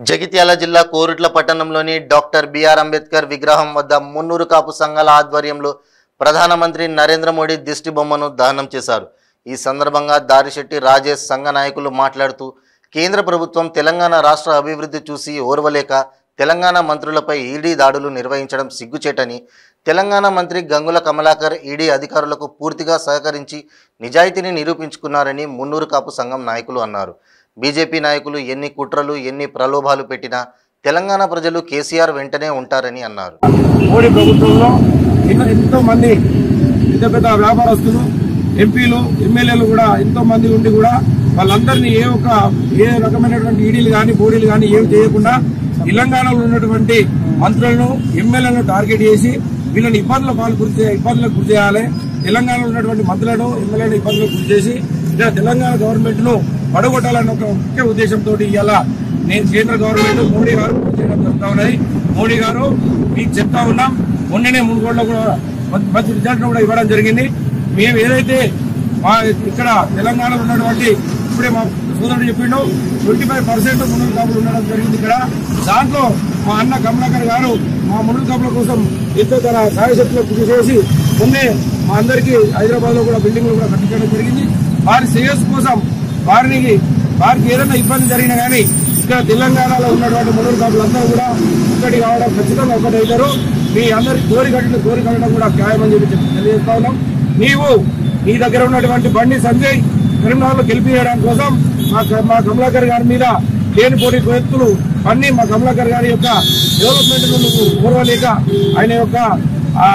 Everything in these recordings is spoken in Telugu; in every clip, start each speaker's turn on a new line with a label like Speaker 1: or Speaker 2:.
Speaker 1: జగిత్యాల జిల్లా కోరుట్ల పట్టణంలోని డాక్టర్ బిఆర్ అంబేద్కర్ విగ్రహం వద్ద మున్నూరు కాపు సంఘాల ఆధ్వర్యంలో ప్రధానమంత్రి నరేంద్ర మోడీ దిష్టి బొమ్మను దహనం చేశారు ఈ సందర్భంగా దారిశెట్టి రాజేష్ సంఘ నాయకులు మాట్లాడుతూ కేంద్ర ప్రభుత్వం తెలంగాణ రాష్ట్ర అభివృద్ధి చూసి ఓర్వలేక తెలంగాణ మంత్రులపై ఈడీ దాడులు నిర్వహించడం సిగ్గుచేటని తెలంగాణ మంత్రి గంగుల కమలాకర్ ఈడీ అధికారులకు పూర్తిగా సహకరించి నిజాయితీని నిరూపించుకున్నారని మున్నూరు కాపు సంఘం నాయకులు అన్నారు బీజేపీ నాయకులు ఎన్ని కుట్రలు ఎన్ని ప్రలోభాలు పెట్టినా తెలంగాణ ప్రజలు కేసీఆర్ వెంటనే ఉంటారని అన్నారు
Speaker 2: మోడీ ప్రభుత్వంలో ఎన్నో ఎంతో మంది పెద్ద పెద్ద వ్యాపారస్తులు ఎంపీలు ఎమ్మెల్యేలు కూడా ఎంతో మంది ఉండి కూడా వాళ్ళందరినీ ఏ ఒక్క ఏ రకమైనటువంటి ఈడీలు కానీ బోడీలు కానీ ఏమి చేయకుండా తెలంగాణలో ఉన్నటువంటి మంత్రులను ఎమ్మెల్యేలను టార్గెట్ చేసి వీళ్ళని ఇబ్బందుల పాలు గురి చే- ఇబ్బందులకు గురి చేయాలి తెలంగాణలో ఉన్నటువంటి మంత్రులను ఎమ్మెల్యేలను ఇబ్బందులకు గురి చేసి ఇలా తెలంగాణ గవర్నమెంట్ ను పడగొట్టాలన్న ఒక ముఖ్య ఉద్దేశంతో ఇవాళ నేను కేంద్ర గవర్నమెంట్ మోడీ గారు చేయడం జరుగుతా ఉన్నది మోడీ గారు మీకు చెప్తా ఉన్నాం మొన్ననే మూడు కోట్ల కూడా మంచి- మంచి రిజల్ట్ కూడా ఇవ్వడం జరిగింది మేము ఏదైతే మా ఇక్కడ తెలంగాణలో ఉన్నటువంటి ఇప్పుడే మా సోదరుడు చెప్పిండు ట్వంటీ ఫైవ్ పర్సెంట్ మునుగు కాపులు ఉండడం జరిగింది ఇక్కడ దాంట్లో మా అన్న కమలాకర్ గారు మా మునుగు కాపుల కోసం ఎంతో తన సాయశక్తిలో కృషి చేసి మొన్నే మా అందరికీ హైదరాబాద్ లో కూడా బిల్డింగ్లు కూడా కట్టించడం జరిగింది వారి శ్రేయస్సు కోసం వారిని వారికి ఏదైనా ఇబ్బంది జరిగినా కానీ ఇక్కడ తెలంగాణలో ఉన్నటువంటి మునుగు కాపులందరూ కూడా ఒకటి కావడం ఖచ్చితంగా ఒకటి అవుతారు మీ అందరి కోరి కట్టిన కోరి కట్టడం కూడా ఖాయమని చెప్పి చెప్పి తెలియజేస్తా ఉన్నాం నీవు నీ దగ్గర ఉన్నటువంటి బండి సంజయ్ కరీంనగర్ లో గెలిపించడం కోసం మా మా కమలాకర్ గారి మీద లేని పోటీ వ్యక్తులు అన్ని మా కమలాకర్ గారి యొక్క డెవలప్మెంట్ నువ్వు ఓర్వలేక ఆయన యొక్క ఆ,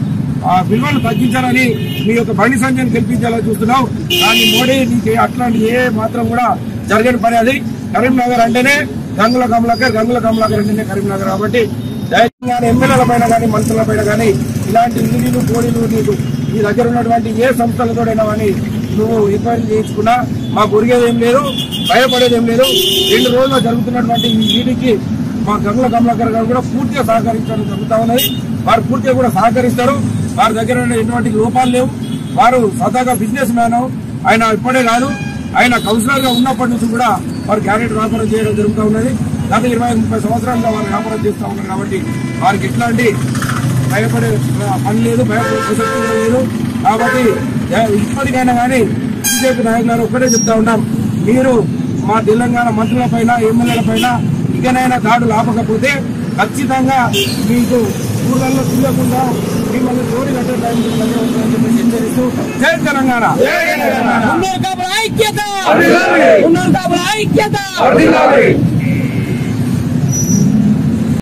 Speaker 2: ఆ విలువలు తగ్గించాలని మీ యొక్క బండి సంజయ్ గెలిపించాలని చూస్తున్నావు కానీ మోడీ నీకు అట్లాంటి ఏ మాత్రం కూడా జరగని పని అది కరీంనగర్ అంటేనే గంగుల కమలాకర్ గంగుల కమలాకర్ అంటేనే కరీంనగర్ కాబట్టి తెలంగాణ ఎమ్మెల్యేల పైన కానీ మంత్రుల పైన కానీ ఇలాంటి ఈడీలు కోడీలు నీకు నీ దగ్గర ఉన్నటువంటి ఏ సంస్థలతోడైనా కానీ నువ్వు ఎంక్వైరీ చేయించుకున్నా మాకు ఒరిగేది ఏం లేదు భయపడేది ఏం లేదు రెండు రోజుల్లో జరుగుతున్నటువంటి ఈ ఈడీకి మా గంగుల కమలాకర్ గారు కూడా పూర్తిగా సహకరించడం జరుగుతా ఉన్నది వారు పూర్తిగా కూడా సహకరిస్తారు వారి దగ్గర ఉన్న ఎటువంటి లోపాలు లేవు వారు సదాగా బిజినెస్ మ్యాన్ ఆయన ఇప్పుడే కాదు ఆయన కౌన్సిలర్ గా ఉన్నప్పటి నుంచి కూడా వారు క్యారెట్ వ్యాపారం చేయడం జరుగుతూ ఉన్నది గత ఇరవై ముప్పై సంవత్సరాలుగా వారు వ్యాపారం చేస్తూ ఉన్నారు కాబట్టి వారికి ఎట్లాంటి భయపడే పని లేదు భయపడే ప్రసక్తి కూడా లేదు కాబట్టి ఏ- ఇప్పటికైనా కానీ బీజేపీ నాయకులు ఒక్కటే చెప్తా ఉన్నాం మీరు మా తెలంగాణ మంత్రుల పైన ఎమ్మెల్యేల పైన ఇకనైనా దాడులు ఆపకపోతే ఖచ్చితంగా మీకు ఊళ్ళల్లో తిరగకుండా మిమ్మల్ని తోడి కట్టే టైం హెచ్చరిస్తూ జై తెలంగాణ
Speaker 3: ఉన్నూరు కాపుల ఐక్యత ఉన్నూరు కాపుల ఐక్యత